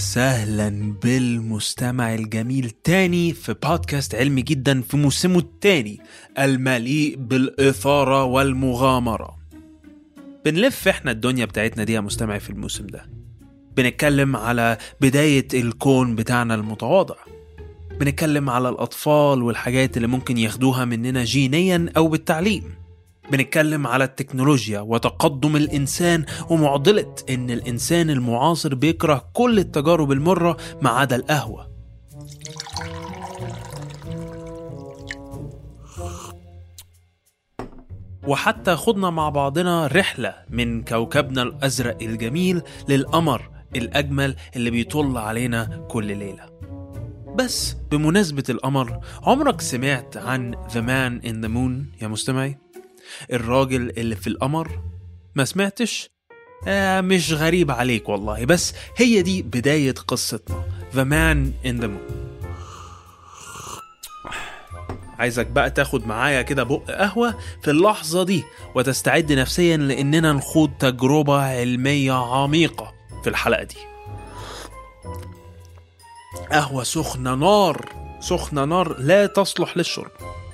وسهلا بالمستمع الجميل تاني في بودكاست علمي جدا في موسمه التاني المليء بالإثارة والمغامرة بنلف احنا الدنيا بتاعتنا دي يا مستمعي في الموسم ده بنتكلم على بداية الكون بتاعنا المتواضع بنتكلم على الأطفال والحاجات اللي ممكن ياخدوها مننا جينيا أو بالتعليم بنتكلم على التكنولوجيا وتقدم الإنسان ومعضلة إن الإنسان المعاصر بيكره كل التجارب المرة ما عدا القهوة وحتى خدنا مع بعضنا رحلة من كوكبنا الأزرق الجميل للقمر الأجمل اللي بيطل علينا كل ليلة بس بمناسبة القمر عمرك سمعت عن The Man in the Moon يا مستمعي؟ الراجل اللي في القمر ما سمعتش؟ آه مش غريب عليك والله بس هي دي بداية قصتنا The Man in the Moon عايزك بقى تاخد معايا كده بق قهوة في اللحظة دي وتستعد نفسيا لأننا نخوض تجربة علمية عميقة في الحلقة دي قهوة سخنة نار سخنة نار لا تصلح للشرب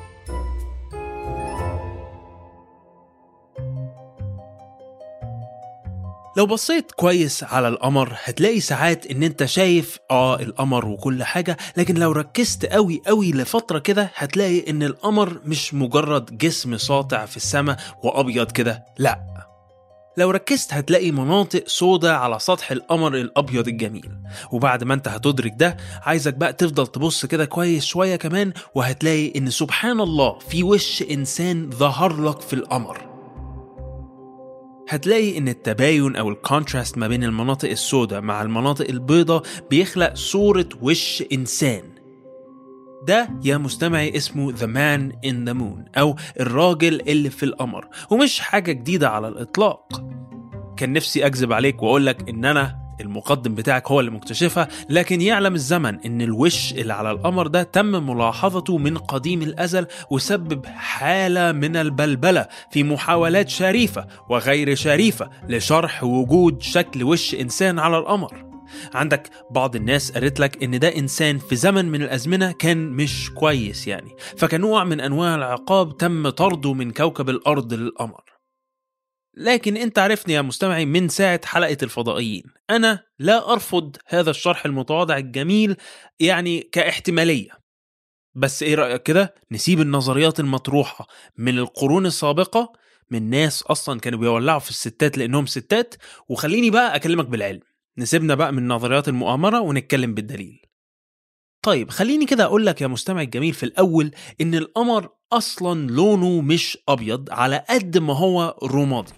لو بصيت كويس على القمر هتلاقي ساعات ان انت شايف اه القمر وكل حاجة لكن لو ركزت قوي قوي لفترة كده هتلاقي ان القمر مش مجرد جسم ساطع في السماء وابيض كده لا لو ركزت هتلاقي مناطق سودة على سطح القمر الأبيض الجميل وبعد ما انت هتدرك ده عايزك بقى تفضل تبص كده كويس شوية كمان وهتلاقي ان سبحان الله في وش إنسان ظهر لك في القمر هتلاقي ان التباين او الكونتراست ما بين المناطق السوداء مع المناطق البيضاء بيخلق صورة وش انسان ده يا مستمعي اسمه The Man in the Moon أو الراجل اللي في القمر ومش حاجة جديدة على الإطلاق كان نفسي أكذب عليك وأقولك إن أنا المقدم بتاعك هو اللي مكتشفها لكن يعلم الزمن ان الوش اللي على القمر ده تم ملاحظته من قديم الازل وسبب حاله من البلبله في محاولات شريفه وغير شريفه لشرح وجود شكل وش انسان على القمر عندك بعض الناس قالت لك ان ده انسان في زمن من الازمنه كان مش كويس يعني فكنوع من انواع العقاب تم طرده من كوكب الارض للقمر لكن انت عرفني يا مستمعي من ساعة حلقة الفضائيين أنا لا أرفض هذا الشرح المتواضع الجميل يعني كاحتمالية بس ايه رأيك كده نسيب النظريات المطروحة من القرون السابقة من ناس أصلا كانوا بيولعوا في الستات لأنهم ستات وخليني بقى أكلمك بالعلم نسيبنا بقى من نظريات المؤامرة ونتكلم بالدليل طيب خليني كده أقول لك يا مستمع الجميل في الأول إن القمر أصلا لونه مش أبيض على قد ما هو رمادي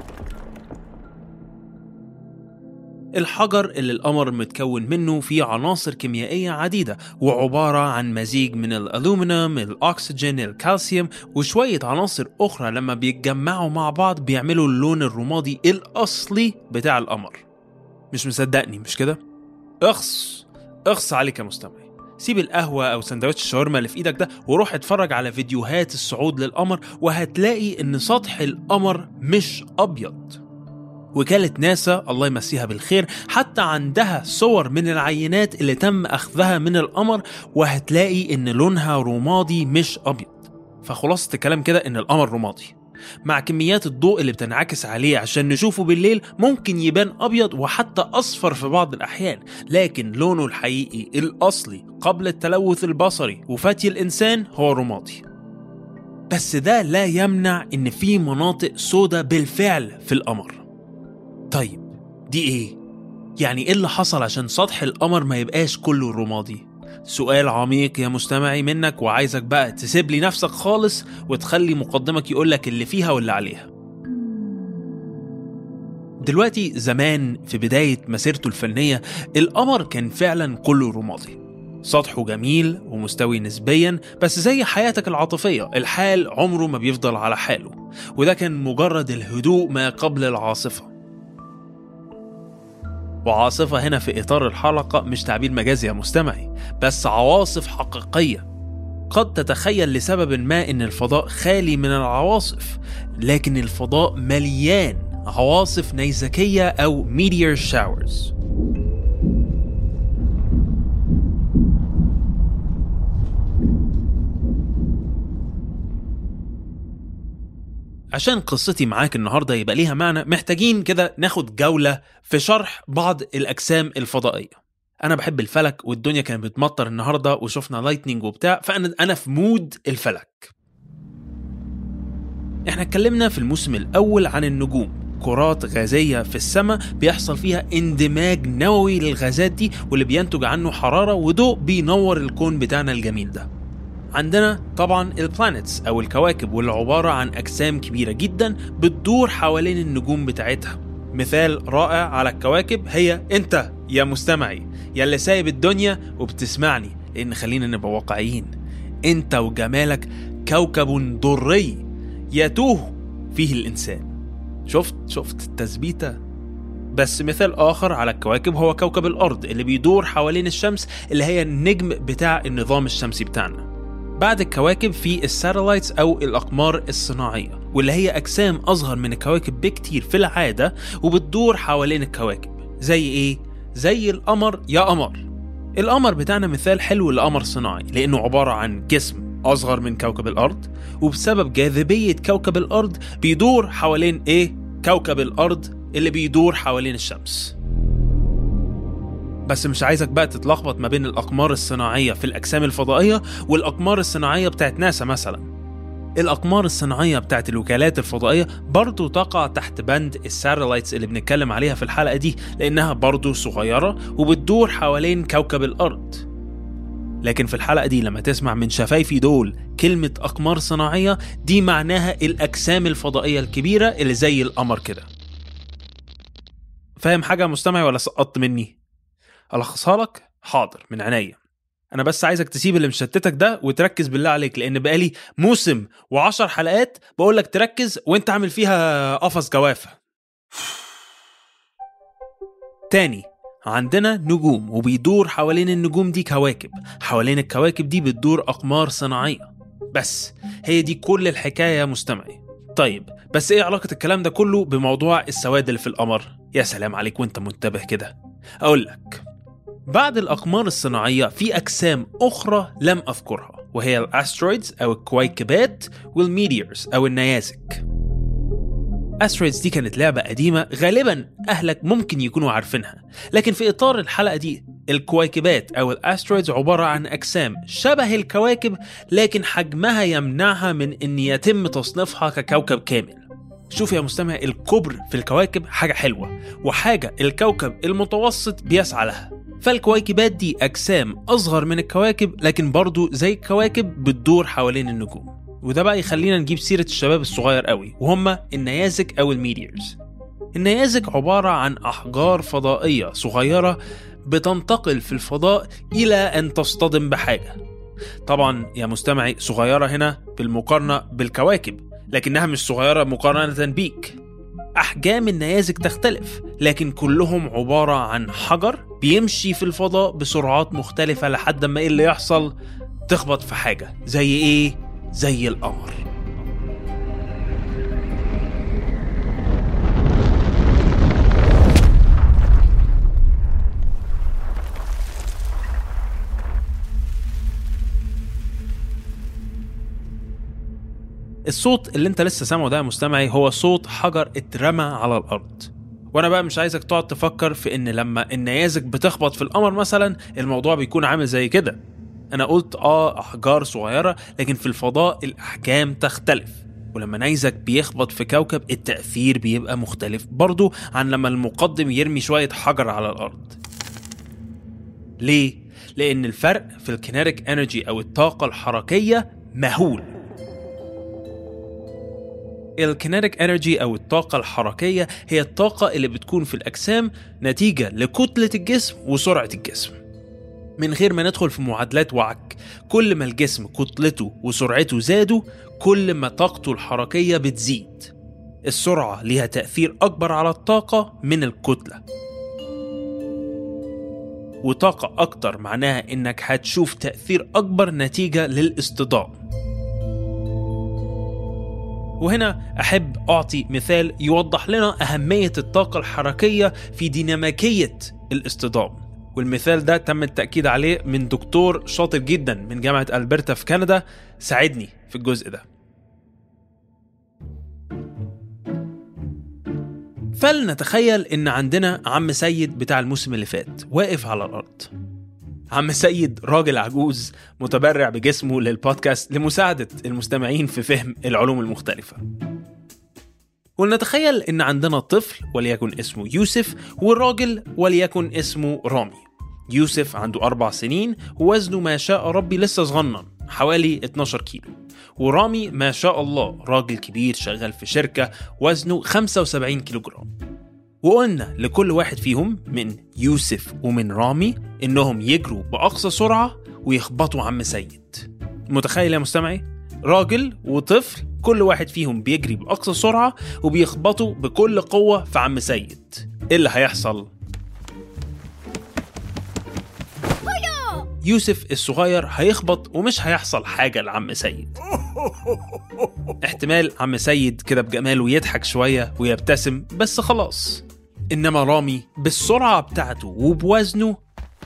الحجر اللي القمر متكون منه فيه عناصر كيميائية عديدة وعبارة عن مزيج من الألومنيوم، الأكسجين، الكالسيوم وشوية عناصر أخرى لما بيتجمعوا مع بعض بيعملوا اللون الرمادي الأصلي بتاع القمر مش مصدقني مش كده؟ اخص اخص عليك يا مستمعي سيب القهوة أو سندوتش الشاورما اللي في إيدك ده وروح اتفرج على فيديوهات الصعود للقمر وهتلاقي إن سطح القمر مش أبيض وكالة ناسا الله يمسيها بالخير حتى عندها صور من العينات اللي تم أخذها من القمر وهتلاقي إن لونها رمادي مش أبيض فخلاصة الكلام كده إن القمر رمادي مع كميات الضوء اللي بتنعكس عليه عشان نشوفه بالليل ممكن يبان أبيض وحتى أصفر في بعض الأحيان لكن لونه الحقيقي الأصلي قبل التلوث البصري وفتي الإنسان هو رمادي بس ده لا يمنع إن في مناطق سودة بالفعل في القمر طيب دي إيه؟ يعني إيه اللي حصل عشان سطح القمر ما يبقاش كله رمادي؟ سؤال عميق يا مستمعي منك وعايزك بقى تسيب لي نفسك خالص وتخلي مقدمك يقولك اللي فيها واللي عليها دلوقتي زمان في بداية مسيرته الفنية القمر كان فعلا كله رمادي سطحه جميل ومستوي نسبيا بس زي حياتك العاطفية الحال عمره ما بيفضل على حاله وده كان مجرد الهدوء ما قبل العاصفة وعاصفة هنا في إطار الحلقة مش تعبير مجازي يا مستمعي بس عواصف حقيقية قد تتخيل لسبب ما إن الفضاء خالي من العواصف لكن الفضاء مليان عواصف نيزكية أو meteor showers عشان قصتي معاك النهاردة يبقى ليها معنى محتاجين كده ناخد جولة في شرح بعض الأجسام الفضائية أنا بحب الفلك والدنيا كانت بتمطر النهاردة وشفنا لايتنينج وبتاع فأنا أنا في مود الفلك احنا اتكلمنا في الموسم الأول عن النجوم كرات غازية في السماء بيحصل فيها اندماج نووي للغازات دي واللي بينتج عنه حرارة وضوء بينور الكون بتاعنا الجميل ده عندنا طبعا البلانيتس او الكواكب واللي عباره عن اجسام كبيره جدا بتدور حوالين النجوم بتاعتها مثال رائع على الكواكب هي انت يا مستمعي يا اللي سايب الدنيا وبتسمعني لان خلينا نبقى واقعيين انت وجمالك كوكب ضري يتوه فيه الانسان شفت شفت التثبيته بس مثال آخر على الكواكب هو كوكب الأرض اللي بيدور حوالين الشمس اللي هي النجم بتاع النظام الشمسي بتاعنا بعد الكواكب في الساتلايتس او الاقمار الصناعيه واللي هي اجسام اصغر من الكواكب بكتير في العاده وبتدور حوالين الكواكب زي ايه زي القمر يا قمر القمر بتاعنا مثال حلو لقمر صناعي لانه عباره عن جسم اصغر من كوكب الارض وبسبب جاذبيه كوكب الارض بيدور حوالين ايه كوكب الارض اللي بيدور حوالين الشمس بس مش عايزك بقى تتلخبط ما بين الأقمار الصناعية في الأجسام الفضائية والأقمار الصناعية بتاعت ناسا مثلا الأقمار الصناعية بتاعت الوكالات الفضائية برضو تقع تحت بند الساتلايتس اللي بنتكلم عليها في الحلقة دي لأنها برضو صغيرة وبتدور حوالين كوكب الأرض لكن في الحلقة دي لما تسمع من شفايفي دول كلمة أقمار صناعية دي معناها الأجسام الفضائية الكبيرة اللي زي القمر كده فاهم حاجة مستمعي ولا سقطت مني؟ ألخصها لك؟ حاضر من عينيا أنا بس عايزك تسيب اللي مشتتك ده وتركز بالله عليك لأن بقالي موسم وعشر حلقات بقول لك تركز وأنت عامل فيها قفص جوافة تاني عندنا نجوم وبيدور حوالين النجوم دي كواكب حوالين الكواكب دي بتدور أقمار صناعية بس هي دي كل الحكاية يا مستمعي طيب بس ايه علاقة الكلام ده كله بموضوع السواد اللي في القمر؟ يا سلام عليك وانت منتبه كده أقول لك بعد الأقمار الصناعية في أجسام أخرى لم أذكرها وهي الأسترويدز أو الكويكبات والميديورز أو النيازك أسترويدز دي كانت لعبة قديمة غالبا أهلك ممكن يكونوا عارفينها لكن في إطار الحلقة دي الكويكبات أو الأسترويدز عبارة عن أجسام شبه الكواكب لكن حجمها يمنعها من أن يتم تصنيفها ككوكب كامل شوف يا مستمع الكبر في الكواكب حاجة حلوة وحاجة الكوكب المتوسط بيسعى لها فالكويكبات دي أجسام أصغر من الكواكب لكن برضو زي الكواكب بتدور حوالين النجوم وده بقى يخلينا نجيب سيرة الشباب الصغير قوي وهم النيازك أو الميديرز النيازك عبارة عن أحجار فضائية صغيرة بتنتقل في الفضاء إلى أن تصطدم بحاجة طبعا يا مستمعي صغيرة هنا بالمقارنة بالكواكب لكنها مش صغيرة مقارنة بيك أحجام النيازك تختلف لكن كلهم عبارة عن حجر بيمشي في الفضاء بسرعات مختلفة لحد ما إيه اللي يحصل تخبط في حاجة زي إيه؟ زي القمر الصوت اللي انت لسه سامعه ده يا مستمعي هو صوت حجر اترمى على الارض وانا بقى مش عايزك تقعد تفكر في ان لما النيازك بتخبط في القمر مثلا الموضوع بيكون عامل زي كده انا قلت اه احجار صغيره لكن في الفضاء الاحجام تختلف ولما نيزك بيخبط في كوكب التأثير بيبقى مختلف برضه عن لما المقدم يرمي شوية حجر على الأرض ليه؟ لأن الفرق في الكينيتيك انرجي أو الطاقة الحركية مهول الكينيتيك انرجي او الطاقة الحركية هي الطاقة اللي بتكون في الأجسام نتيجة لكتلة الجسم وسرعة الجسم من غير ما ندخل في معادلات وعك كل ما الجسم كتلته وسرعته زادوا كل ما طاقته الحركية بتزيد السرعة ليها تأثير أكبر على الطاقة من الكتلة وطاقة أكتر معناها إنك هتشوف تأثير أكبر نتيجة للاصطدام وهنا أحب أعطي مثال يوضح لنا أهمية الطاقة الحركية في ديناميكية الاصطدام والمثال ده تم التأكيد عليه من دكتور شاطر جدا من جامعة ألبرتا في كندا ساعدني في الجزء ده فلنتخيل إن عندنا عم سيد بتاع الموسم اللي فات واقف على الأرض عم سيد راجل عجوز متبرع بجسمه للبودكاست لمساعدة المستمعين في فهم العلوم المختلفة ولنتخيل إن عندنا طفل وليكن اسمه يوسف والراجل وليكن اسمه رامي يوسف عنده أربع سنين ووزنه ما شاء ربي لسه صغنن حوالي 12 كيلو ورامي ما شاء الله راجل كبير شغال في شركة وزنه 75 كيلو جرام وقلنا لكل واحد فيهم من يوسف ومن رامي إنهم يجروا بأقصى سرعة ويخبطوا عم سيد متخيل يا مستمعي؟ راجل وطفل كل واحد فيهم بيجري بأقصى سرعة وبيخبطوا بكل قوة في عم سيد إيه اللي هيحصل؟ يوسف الصغير هيخبط ومش هيحصل حاجة لعم سيد احتمال عم سيد كده بجماله يضحك شوية ويبتسم بس خلاص إنما رامي بالسرعة بتاعته وبوزنه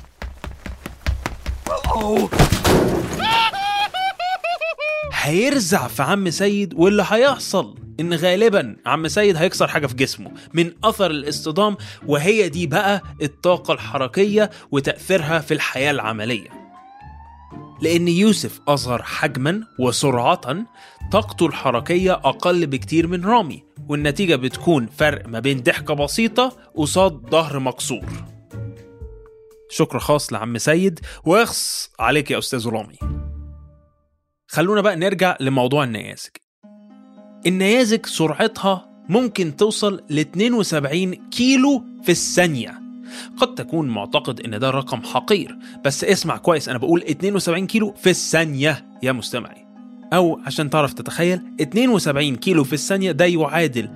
هيرزع في عم سيد واللي هيحصل ان غالبا عم سيد هيكسر حاجه في جسمه من اثر الاصطدام وهي دي بقى الطاقه الحركيه وتاثيرها في الحياه العمليه لان يوسف اصغر حجما وسرعه طاقته الحركيه اقل بكتير من رامي والنتيجه بتكون فرق ما بين ضحكه بسيطه قصاد ظهر مكسور شكر خاص لعم سيد واخص عليك يا استاذ رامي خلونا بقى نرجع لموضوع النيازك النيازك سرعتها ممكن توصل ل 72 كيلو في الثانية قد تكون معتقد ان ده رقم حقير بس اسمع كويس انا بقول 72 كيلو في الثانية يا مستمعي او عشان تعرف تتخيل 72 كيلو في الثانية ده يعادل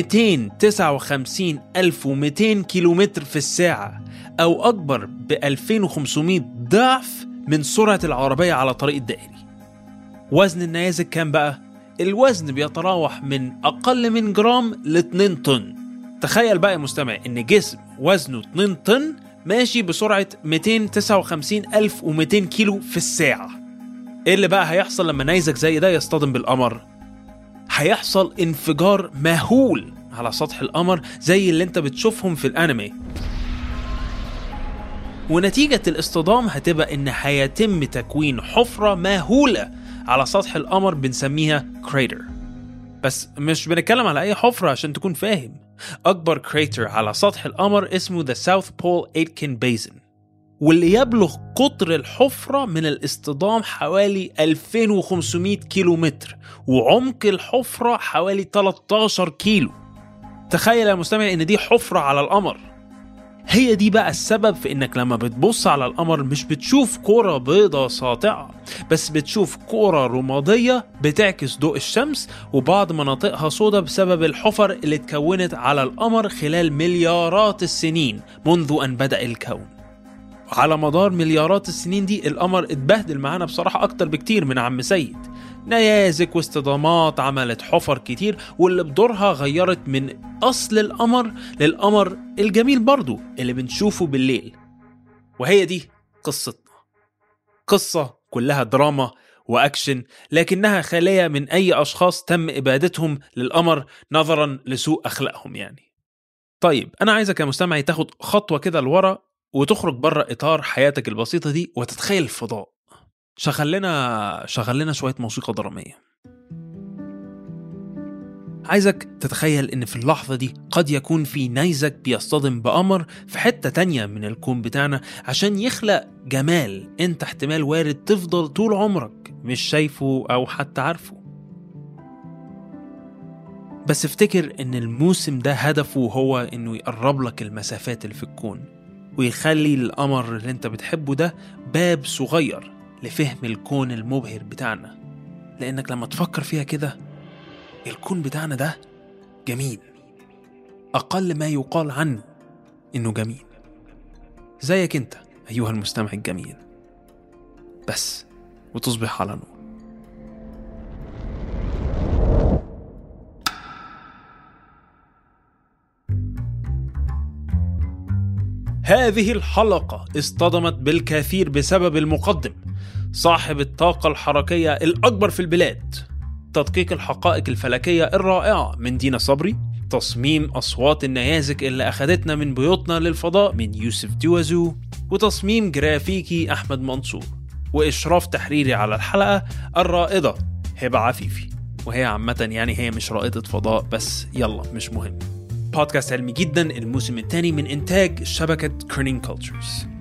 259200 كيلومتر في الساعة او اكبر ب 2500 ضعف من سرعة العربية على طريق الدائري وزن النيازك كام بقى؟ الوزن بيتراوح من أقل من جرام ل 2 طن تخيل بقى يا مستمع إن جسم وزنه 2 طن ماشي بسرعة 259200 كيلو في الساعة إيه اللي بقى هيحصل لما نيزك زي ده يصطدم بالقمر؟ هيحصل انفجار مهول على سطح القمر زي اللي انت بتشوفهم في الانمي ونتيجة الاصطدام هتبقى ان هيتم تكوين حفرة مهولة على سطح القمر بنسميها كريتر بس مش بنتكلم على اي حفرة عشان تكون فاهم اكبر كريتر على سطح القمر اسمه The South Pole Aitken Basin واللي يبلغ قطر الحفرة من الاصطدام حوالي 2500 كيلو متر وعمق الحفرة حوالي 13 كيلو تخيل يا مستمع ان دي حفرة على القمر هي دي بقى السبب في انك لما بتبص على القمر مش بتشوف كرة بيضة ساطعة بس بتشوف كرة رمادية بتعكس ضوء الشمس وبعض مناطقها سودة بسبب الحفر اللي اتكونت على القمر خلال مليارات السنين منذ ان بدأ الكون على مدار مليارات السنين دي القمر اتبهدل معانا بصراحة أكتر بكتير من عم سيد نيازك واصطدامات عملت حفر كتير واللي بدورها غيرت من أصل القمر للقمر الجميل برضو اللي بنشوفه بالليل وهي دي قصتنا قصة كلها دراما وأكشن لكنها خالية من أي أشخاص تم إبادتهم للقمر نظرا لسوء أخلاقهم يعني طيب أنا عايزك يا مستمعي تاخد خطوة كده لورا وتخرج بره إطار حياتك البسيطة دي وتتخيل الفضاء شغل لنا شغل لنا شوية موسيقى درامية عايزك تتخيل ان في اللحظة دي قد يكون في نيزك بيصطدم بقمر في حتة تانية من الكون بتاعنا عشان يخلق جمال انت احتمال وارد تفضل طول عمرك مش شايفه او حتى عارفه بس افتكر ان الموسم ده هدفه هو انه يقرب لك المسافات اللي في الكون ويخلي القمر اللي انت بتحبه ده باب صغير لفهم الكون المبهر بتاعنا لانك لما تفكر فيها كده الكون بتاعنا ده جميل اقل ما يقال عنه انه جميل زيك انت ايها المستمع الجميل بس وتصبح على نور هذه الحلقة اصطدمت بالكثير بسبب المقدم صاحب الطاقة الحركية الأكبر في البلاد تدقيق الحقائق الفلكية الرائعة من دينا صبري تصميم أصوات النيازك اللي أخدتنا من بيوتنا للفضاء من يوسف دوازو وتصميم جرافيكي أحمد منصور وإشراف تحريري على الحلقة الرائدة هبة عفيفي وهي عامة يعني هي مش رائدة فضاء بس يلا مش مهم بودكاست علمي جدا الموسم الثاني من إنتاج شبكة كرنين كولتشرز